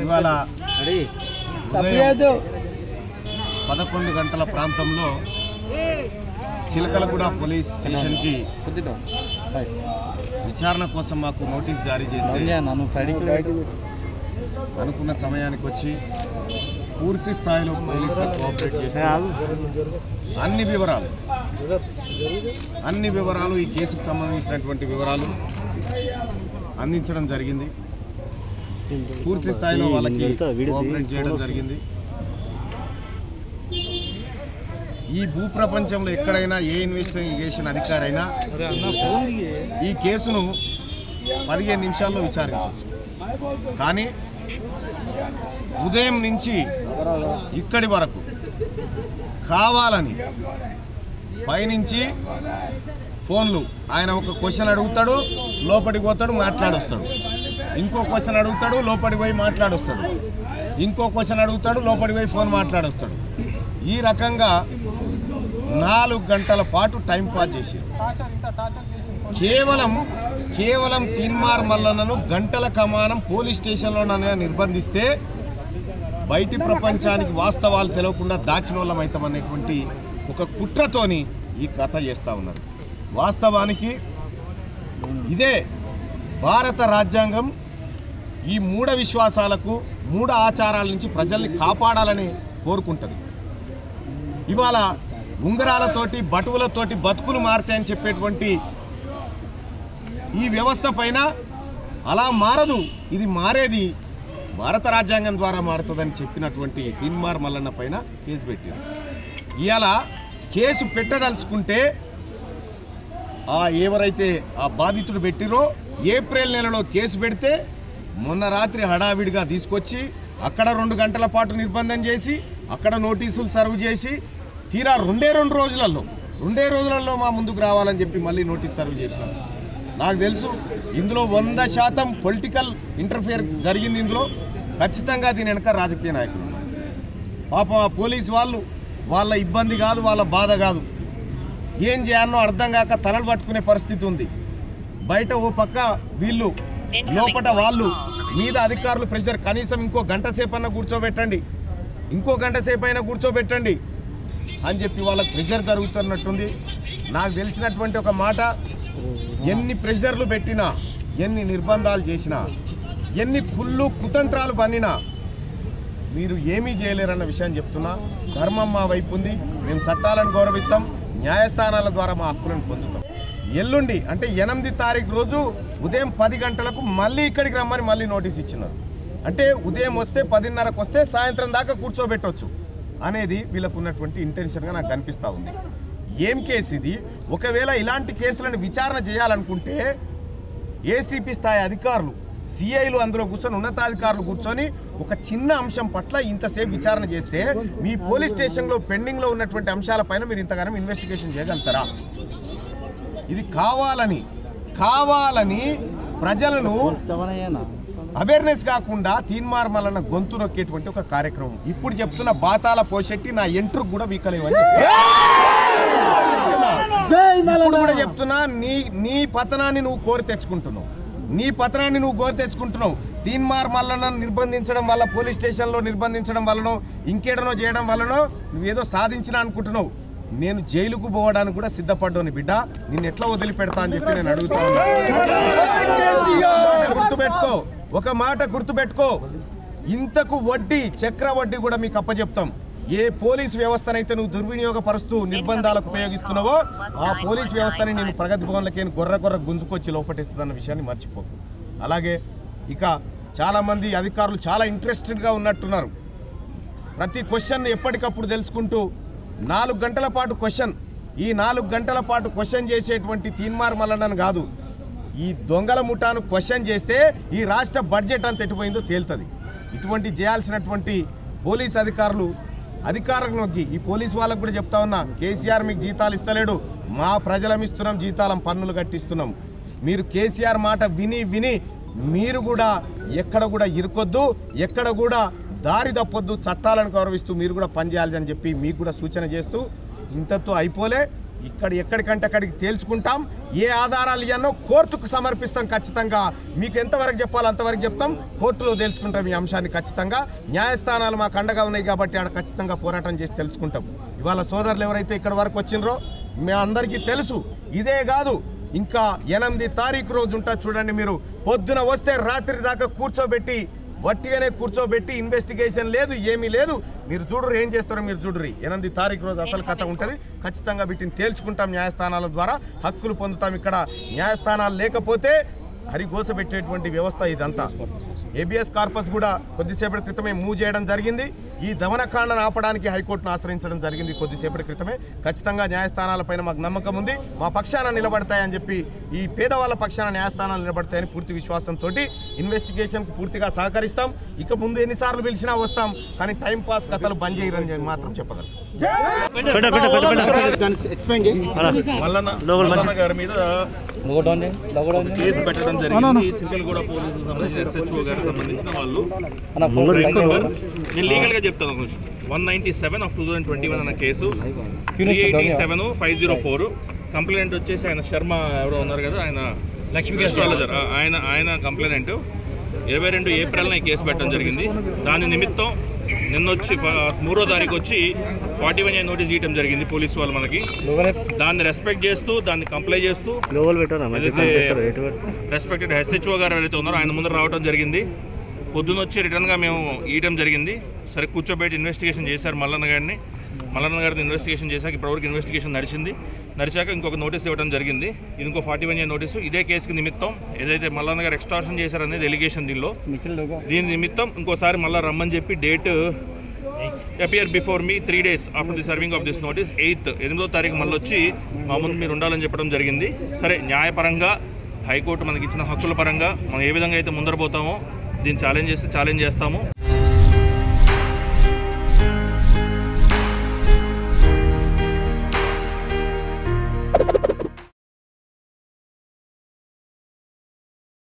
ఇవాళ సభ్యదు పదకొండు గంటల ప్రాంతంలో చిలకలగూడ పోలీస్ స్టేషన్కి విచారణ కోసం మాకు నోటీస్ జారీ చేస్తే నన్ను పడికి అనుకున్న సమయానికి వచ్చి పూర్తి స్థాయిలో పోలీసులు కోఆపరేట్ చేస్తే అన్ని వివరాలు అన్ని వివరాలు ఈ కేసుకు సంబంధించినటువంటి వివరాలు అందించడం జరిగింది పూర్తి స్థాయిలో వాళ్ళకి కోఆపరేట్ చేయడం జరిగింది ఈ భూప్రపంచంలో ఎక్కడైనా ఏ ఇన్వెస్టిగేషన్ అధికారైనా ఈ కేసును పదిహేను నిమిషాల్లో విచారించవచ్చు కానీ ఉదయం నుంచి ఇక్కడి వరకు కావాలని పైనుంచి ఫోన్లు ఆయన ఒక క్వశ్చన్ అడుగుతాడు లోపలికి పోతాడు మాట్లాడొస్తాడు ఇంకో క్వశ్చన్ అడుగుతాడు లోపలికి పోయి మాట్లాడొస్తాడు ఇంకో క్వశ్చన్ అడుగుతాడు లోపలికి పోయి ఫోన్ మాట్లాడొస్తాడు ఈ రకంగా నాలుగు గంటల పాటు టైం పాస్ చేశారు కేవలం కేవలం తీన్మార్ మల్లన్నను గంటల కమానం పోలీస్ స్టేషన్లోనే నిర్బంధిస్తే బయటి ప్రపంచానికి వాస్తవాలు తెలియకుండా దాచిన వాళ్ళం అవుతామనేటువంటి ఒక కుట్రతోని ఈ కథ చేస్తూ ఉన్నారు వాస్తవానికి ఇదే భారత రాజ్యాంగం ఈ మూఢ విశ్వాసాలకు మూఢ ఆచారాల నుంచి ప్రజల్ని కాపాడాలని కోరుకుంటుంది ఇవాళ ఉంగరాలతోటి బటువులతోటి బతుకులు మారుతాయని చెప్పేటువంటి ఈ వ్యవస్థ పైన అలా మారదు ఇది మారేది భారత రాజ్యాంగం ద్వారా మారుతుందని చెప్పినటువంటి తిన్మార్ మల్లన్న పైన కేసు పెట్టారు ఇవాళ కేసు పెట్టదలుచుకుంటే ఆ ఎవరైతే ఆ బాధితుడు పెట్టిరో ఏప్రిల్ నెలలో కేసు పెడితే మొన్న రాత్రి హడావిడిగా తీసుకొచ్చి అక్కడ రెండు గంటల పాటు నిర్బంధం చేసి అక్కడ నోటీసులు సర్వ్ చేసి తీరా రెండే రెండు రోజులలో రెండే రోజులలో మా ముందుకు రావాలని చెప్పి మళ్ళీ నోటీస్ సర్వ్ చేసినాం నాకు తెలుసు ఇందులో వంద శాతం పొలిటికల్ ఇంటర్ఫియర్ జరిగింది ఇందులో ఖచ్చితంగా దీని వెనక రాజకీయ నాయకులు ఉన్నారు. పాపం ఆ పోలీస్ వాళ్ళు వాళ్ళ ఇబ్బంది కాదు వాళ్ళ బాధ కాదు ఏం చేయాలనో అర్థం కాక తలలు పట్టుకునే పరిస్థితి ఉంది బయట ఓ పక్క వీళ్ళు లోపట వాళ్ళు మీద అధికారులు ప్రెషర్ కనీసం ఇంకో గంట సేపు అన్న కూర్చోబెట్టండి ఇంకో గంట సేపు అయినా కూర్చోబెట్టండి అని చెప్పి వాళ్ళకి ప్రెషర్ జరుగుతున్నట్టుంది నాకు తెలిసినటువంటి ఒక మాట ఎన్ని ప్రెషర్లు పెట్టినా ఎన్ని నిర్బంధాలు చేసినా ఎన్ని కుళ్ళు కుతంత్రాలు పన్నినా మీరు ఏమీ చేయలేరన్న విషయం చెప్తున్నా ధర్మం మా వైపు ఉంది మేము చట్టాలను గౌరవిస్తాం న్యాయస్థానాల ద్వారా మా హక్కులను పొందుతాం ఎల్లుండి అంటే ఎనిమిది తారీఖు రోజు ఉదయం పది గంటలకు మళ్ళీ ఇక్కడికి రమ్మని మళ్ళీ నోటీస్ ఇచ్చినారు అంటే ఉదయం వస్తే పదిన్నరకు వస్తే సాయంత్రం దాకా కూర్చోబెట్టవచ్చు అనేది వీళ్ళకు ఉన్నటువంటి ఇంటెన్షన్గా నాకు కనిపిస్తూ ఉంది ఏం కేసు ఇది ఒకవేళ ఇలాంటి కేసులను విచారణ చేయాలనుకుంటే ఏసీపీ స్థాయి అధికారులు సిఐలు అందులో కూర్చొని ఉన్నతాధికారులు కూర్చొని ఒక చిన్న అంశం పట్ల ఇంతసేపు విచారణ చేస్తే మీ పోలీస్ స్టేషన్లో పెండింగ్లో ఉన్నటువంటి అంశాలపైన మీరు ఇంతగానం ఇన్వెస్టిగేషన్ చేయగలుగుతారా ఇది కావాలని కావాలని ప్రజలను అవేర్నెస్ కాకుండా తీన్మార్ మల్లన్న గొంతు నొక్కేటువంటి ఒక కార్యక్రమం ఇప్పుడు చెప్తున్న బాతాల పోషెట్టి నా ఎంట్రుకు కూడా వీకలేవని చెప్తున్నా. ఇప్పుడు కూడా చెప్తున్నా నీ నీ పతనాన్ని నువ్వు కోరి తెచ్చుకుంటున్నావు నీ పతనాన్ని నువ్వు కోరి తెచ్చుకుంటున్నావు తీన్మార్ మల్లన్న నిర్బంధించడం వల్ల పోలీస్ స్టేషన్లో నిర్బంధించడం వల్లనో ఇంకేడనో చేయడం వల్లనో నువ్వేదో సాధించిన అనుకుంటున్నావు నేను జైలుకు పోవడానికి కూడా సిద్ధపడ్డాను బిడ్డ నిన్ను ఎట్లా వదిలిపెడతా అని చెప్పి నేను అడుగుతా ఉన్నా గుర్తుపెట్టుకో ఒక మాట గుర్తుపెట్టుకో ఇంతకు వడ్డీ చక్ర వడ్డీ కూడా మీకు అప్పచెప్తాం ఏ పోలీస్ వ్యవస్థనైతే నువ్వు దుర్వినియోగపరుస్తూ నిర్బంధాలకు ఉపయోగిస్తున్నావో ఆ పోలీస్ వ్యవస్థని నేను ప్రగతి భవన్లకి గొర్ర గొర్ర గుంజుకొచ్చి లోపటిస్తుందన్న విషయాన్ని మర్చిపోకు అలాగే ఇక చాలామంది అధికారులు చాలా ఇంట్రెస్టెడ్గా ఉన్నట్టున్నారు ప్రతి క్వశ్చన్ ఎప్పటికప్పుడు తెలుసుకుంటూ నాలుగు గంటల పాటు క్వశ్చన్ ఈ నాలుగు గంటల పాటు క్వశ్చన్ చేసేటువంటి తీన్మార్ మల్లన్నను కాదు ఈ దొంగల ముఠాను క్వశ్చన్ చేస్తే ఈ రాష్ట్ర బడ్జెట్ అంత ఎటుపోయిందో తేలుతుంది ఇటువంటి చేయాల్సినటువంటి పోలీస్ అధికారులు అధికారులకు నొక్కి ఈ పోలీస్ వాళ్ళకు కూడా చెప్తా ఉన్నా కేసీఆర్ మీకు జీతాలు ఇస్తలేడు మా ప్రజలం ఇస్తున్నాం జీతాలం పన్నులు కట్టిస్తున్నాం మీరు కేసీఆర్ మాట విని విని మీరు కూడా ఎక్కడ కూడా ఇరుకొద్దు ఎక్కడ కూడా దారి తప్పొద్దు చట్టాలను గౌరవిస్తూ మీరు కూడా పనిచేయాలి అని చెప్పి మీకు కూడా సూచన చేస్తూ ఇంతతో అయిపోలే ఇక్కడ ఎక్కడికంటే అక్కడికి తేల్చుకుంటాం ఏ ఆధారాలు ఇవన్నో కోర్టుకు సమర్పిస్తాం ఖచ్చితంగా మీకు ఎంతవరకు చెప్పాలో అంతవరకు చెప్తాం కోర్టులో తేల్చుకుంటాం ఈ అంశాన్ని ఖచ్చితంగా న్యాయస్థానాలు మాకు అండగా ఉన్నాయి కాబట్టి ఆడ ఖచ్చితంగా పోరాటం చేసి తెలుసుకుంటాం ఇవాళ సోదరులు ఎవరైతే ఇక్కడ వరకు వచ్చినరో మీ అందరికీ తెలుసు ఇదే కాదు ఇంకా ఎనిమిది తారీఖు రోజు ఉంటుంది చూడండి మీరు పొద్దున వస్తే రాత్రి దాకా కూర్చోబెట్టి వట్టిగానే కూర్చోబెట్టి ఇన్వెస్టిగేషన్ లేదు ఏమీ లేదు మీరు చూడరు ఏం చేస్తారో మీరు చూడరు ఎనిమిది తారీఖు రోజు అసలు కథ ఉంటుంది ఖచ్చితంగా వీటిని తేల్చుకుంటాం న్యాయస్థానాల ద్వారా హక్కులు పొందుతాం ఇక్కడ న్యాయస్థానాలు లేకపోతే హరిగోసబెట్టేటువంటి వ్యవస్థ ఇదంతా ఏబిఎస్ కార్పస్ కూడా కొద్దిసేపటి క్రితమే మూవ్ చేయడం జరిగింది ఈ దమనకాండను ఆపడానికి హైకోర్టును ఆశ్రయించడం జరిగింది కొద్దిసేపటి క్రితమే ఖచ్చితంగా న్యాయస్థానాలపైన మాకు నమ్మకం ఉంది మా పక్షాన నిలబడతాయని చెప్పి ఈ పేదవాళ్ళ పక్షాన న్యాయస్థానాలు నిలబడతాయని పూర్తి విశ్వాసంతో ఇన్వెస్టిగేషన్కు పూర్తిగా సహకరిస్తాం ఇక ముందు ఎన్నిసార్లు పిలిచినా వస్తాం కానీ టైం పాస్ కథలు బంద్ చేయరని చెప్పి మాత్రం చెప్పగలం పెట్ట పెట్ట పెట్ట పెట్ట దాన్ని ఎక్స్ప్లెయిన్ చేయి మల్లన్న లోపల మంచి- మల్లన్న గారి మీద ఒక కేసు పెట్టడం జరిగింది చిలకలగూడ పోలీసులకు సంబంధించిన ఎస్హెచ్ఓ గారికి సంబంధించిన వాళ్ళు రైట్ నెంబర్ నేను లీగల్ గా చెప్తాను ఒక నిమిషం one ninety seven of two thousand twenty one అన్న కేసు three eighty seven five zero four complaint వచ్చేసి ఆయన శర్మ ఎవరో ఉన్నారు కదా ఆయన లక్ష్మీ అస్ట్రాలజర్ ఆయన ఆయన కంప్లైంట్ ఇరవై రెండు ఏప్రిల్న ఈ కేసు పెట్టడం జరిగింది దాని నిమిత్తం నిన్న వచ్చి ప- మూడో తారీఖు వచ్చి ఫార్టీ వన్ నోటీస్ ఇవ్వడం జరిగింది పోలీసు వాళ్ళు మనకి దాన్ని రెస్పెక్ట్ చేస్తూ దాన్ని కంప్లై చేస్తూ లోపల పెట్టారా మంచి ఏదైతే పని చేస్తారు ఎటు పెట్టు. రెస్పెక్టెడ్ ఎస్హెచ్ఓ గారు ఎవరైతే ఉన్నారో ఆయన ముందర రావడం జరిగింది పొద్దున్న వచ్చి రిటర్న్గా మేము ఇవ్వడం జరిగింది సరే కూర్చోబెట్టి ఇన్వెస్టిగేషన్ చేశారు మల్లన్న గారిని మల్లన్న గారిని ఇన్వెస్టిగేషన్ చేశాక ఇప్పటివరకు ఇన్వెస్టిగేషన్ నడిచింది నడిచాక ఇంకొక నోటీస్ ఇవ్వడం జరిగింది ఇది ఇంకో ఫార్టీ వన్ నోటీసు ఇదే కేసుకి నిమిత్తం ఏదైతే మల్లన్న గారు ఎక్స్టార్షన్ చేశారనేది ఎలిగేషన్ దీనిలో దీని నిమిత్తం ఇంకోసారి మళ్ళీ రమ్మని చెప్పి date appear before me three days after the serving of this notice eighth ఎనిమిదో తారీఖు మళ్ళీ వచ్చి మా ముందు మీరు ఉండాలని చెప్పడం జరిగింది సరే న్యాయపరంగా హైకోర్టు మనకి ఇచ్చిన హక్కుల పరంగా మనం ఏ విధంగా అయితే ముందర పోతామో దీన్ని ఛాలెంజ్ చేస్తే ఛాలెంజ్ చేస్తాము